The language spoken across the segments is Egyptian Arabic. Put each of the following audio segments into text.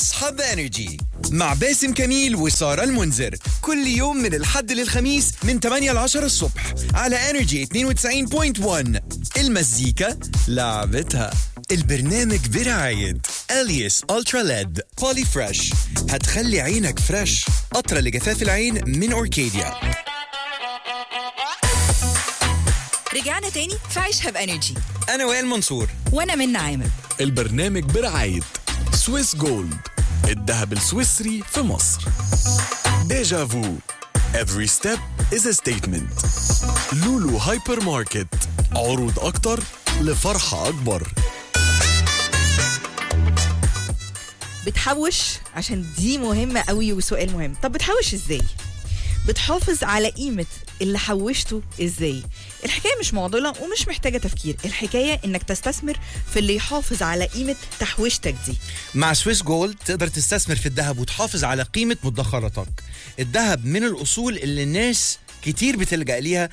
اصحى بانرجي مع باسم كميل وسارة المنذر كل يوم من الحد للخميس من 8 ل 10 الصبح على انرجي 92.1 المزيكا لعبتها البرنامج برعاية اليس الترا ليد بولي فريش هتخلي عينك فريش قطرة لجفاف العين من اوركيديا رجعنا تاني في عيشها بانرجي انا وائل منصور وانا من عامر البرنامج برعاية سويس جولد الذهب السويسري في مصر ديجا فو Every step is a statement لولو هايبر ماركت عروض أكتر لفرحة أكبر بتحوش عشان دي مهمة قوي وسؤال مهم طب بتحوش ازاي بتحافظ على قيمة اللي حوشته ازاي الحكاية مش معضلة ومش محتاجة تفكير الحكاية انك تستثمر في اللي يحافظ على قيمة تحويشتك دي مع سويس جولد تقدر تستثمر في الذهب وتحافظ على قيمة مدخراتك الذهب من الأصول اللي الناس كتير بتلجأ ليها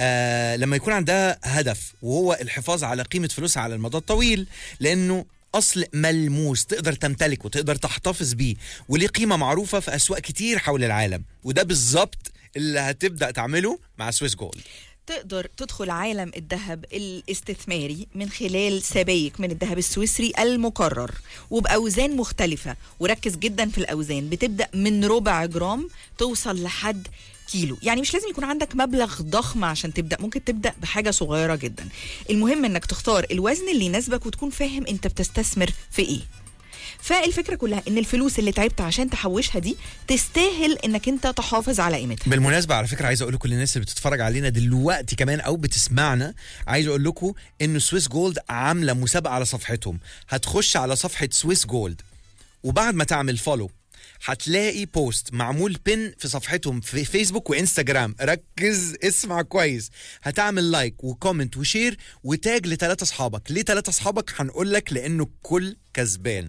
آه لما يكون عندها هدف وهو الحفاظ على قيمة فلوسها على المدى الطويل لأنه أصل ملموس تقدر تمتلكه تقدر تحتفظ بيه وليه قيمة معروفة في أسواق كتير حول العالم وده بالظبط اللي هتبدأ تعمله مع سويس جولد تقدر تدخل عالم الذهب الاستثماري من خلال سبائك من الذهب السويسري المقرر وبأوزان مختلفة وركز جدا في الأوزان بتبدأ من ربع جرام توصل لحد كيلو يعني مش لازم يكون عندك مبلغ ضخم عشان تبدا ممكن تبدا بحاجه صغيره جدا المهم انك تختار الوزن اللي يناسبك وتكون فاهم انت بتستثمر في ايه فالفكره كلها ان الفلوس اللي تعبت عشان تحوشها دي تستاهل انك انت تحافظ على قيمتها بالمناسبه على فكره عايز اقول لكم للناس اللي بتتفرج علينا دلوقتي كمان او بتسمعنا عايز اقول لكم ان سويس جولد عامله مسابقه على صفحتهم هتخش على صفحه سويس جولد وبعد ما تعمل فولو هتلاقي بوست معمول بين في صفحتهم في فيسبوك وانستجرام ركز اسمع كويس هتعمل لايك وكومنت وشير وتاج لثلاثة اصحابك ليه ثلاثة اصحابك هنقول لك لانه الكل كسبان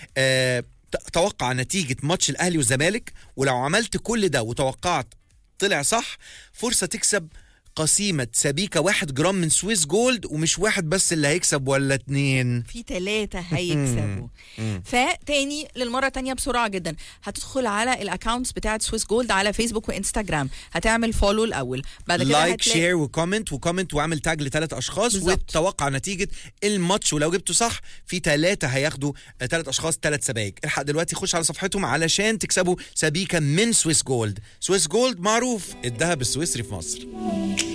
آه توقع نتيجة ماتش الاهلي والزمالك ولو عملت كل ده وتوقعت طلع صح فرصة تكسب قسيمة سبيكة واحد جرام من سويس جولد ومش واحد بس اللي هيكسب ولا اتنين في ثلاثة هيكسبوا فتاني للمرة تانية بسرعة جدا هتدخل على الاكونتس بتاعت سويس جولد على فيسبوك وانستجرام هتعمل فولو الاول بعد كده لايك هتلاقي- شير وكومنت وكومنت واعمل تاج لثلاث اشخاص بالظبط. وتوقع نتيجه الماتش ولو جبته صح في ثلاثه هياخدوا ثلاث اشخاص ثلاث سبايك الحق دلوقتي خش على صفحتهم علشان تكسبوا سبيكه من سويس جولد سويس جولد معروف الذهب السويسري في مصر